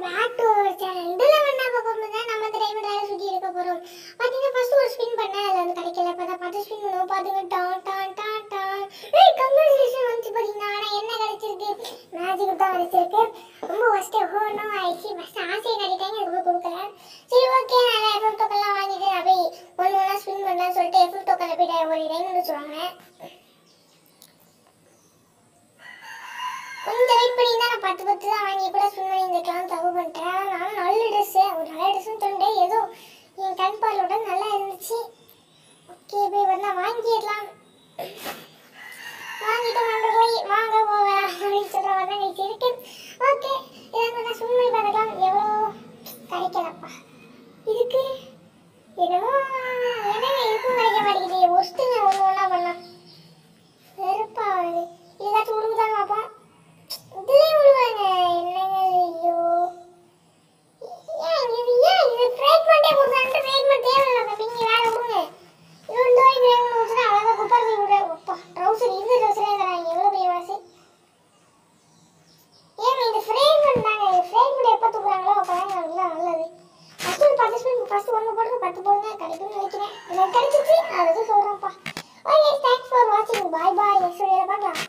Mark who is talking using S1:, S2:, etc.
S1: back to our channel இதில் என்ன பார்க்க போகும்போது நம்ம இந்த டைம் வேலை சுற்றி இருக்க போகிறோம் பார்த்தீங்கன்னா ஃபர்ஸ்ட் ஒரு ஸ்பின் பண்ணேன் அதில் வந்து கிடைக்கல பார்த்தா பத்து ஸ்பின் பண்ணுவோம் பார்த்துங்க டான் டான் டான் டான் ஏய் கங்க்ராச்சுலேஷன் வந்துச்சு பார்த்தீங்கன்னா ஆனால் என்ன கிடைச்சிருக்கு மேஜிக் தான் கிடைச்சிருக்கு ரொம்ப ஃபஸ்ட்டு ஹோ நோ ஆயிடுச்சு ஃபஸ்ட்டு ஆசையை காட்டிட்டாங்க அதுக்கு கொடுக்கல சரி ஓகே நான் எஃப்எஃப் டோக்கன்லாம் வாங்கிட்டு நான் போய் ஒன்று ஒன்றா ஸ்பின் பண்ணுறேன்னு சொல்லிட்டு எஃப்எஃப் டோக்கனில் போய் ஒரு டைம் வச்சுருவாங்க கொஞ்சம் வெயிட் பண்ணி தான் நான் பத்து பத்து தான் வாங்கி கூட ஸ்பின் பண்ணி இருந்துக்கலாம் தப்பு பண்ணிட்டேன் நானும் நல்ல ட்ரெஸ்ஸு ஒரு நல்ல ட்ரெஸ்ஸும் தோண்டு ஏதோ என் கண் பார்வையோட நல்லா இருந்துச்சு ஓகே போய் வரல வாங்கிடலாம் வாங்கிட்டு நண்பர்களே வாங்க போகலாம் அப்படின்னு சொல்கிற மாதிரி தான் எனக்கு இருக்கு ஓகே இதை நான் ஸ்பின் பண்ணி பார்க்கலாம் எவ்வளோ கிடைக்கலப்பா இதுக்கு என்னமோ என்னங்க இதுக்கும் கிடைக்க மாட்டேங்குது ஒஸ்ட்டுங்க ஒன்று ஒன்றா பண்ணலாம் வெறுப்பா வருது ஏதாச்சும் உழுவுதான்னு பார்ப்போம் இதுலயும் விழுவாங்க என்னங்க ஐயோ ஏன் இது ஏன் இது ட்ரீட்மெண்ட்டே கொடுத்தான்ட்டு ட்ரீட்மெண்ட் தேவையில்லை தம்பி நீங்க வேற விடுங்க இருபது ரூபாய்க்கு வேணும்னு வச்சுனா அழகா குப்பர் போய் விட அப்பா ட்ரௌசர் இந்த ட்ரௌசரே தராங்க எவ்வளோ பெரிய வாசி ஏங்க இது ஃப்ரேக்மெண்ட் தாங்க இது ஃப்ரேக்மெண்ட் எப்போ தூக்குறாங்களோ அப்போ தாங்க நல்லா நல்லது ஃபஸ்ட்டு ஒரு பத்து ஸ்பூன் ஃபஸ்ட்டு ஒன்று போட்டு பத்து போடுங்க கிடைக்கும்னு நினைக்கிறேன் எனக்கு கிடைச்சிச்சு நான் அதை சொல்கிறேன்ப்பா ஓகே தேங்க்ஸ் ஃபார் வாட்சிங் பாய் பாய் நெக்ஸ்ட் வீடியோவில் பார்க்கலாம்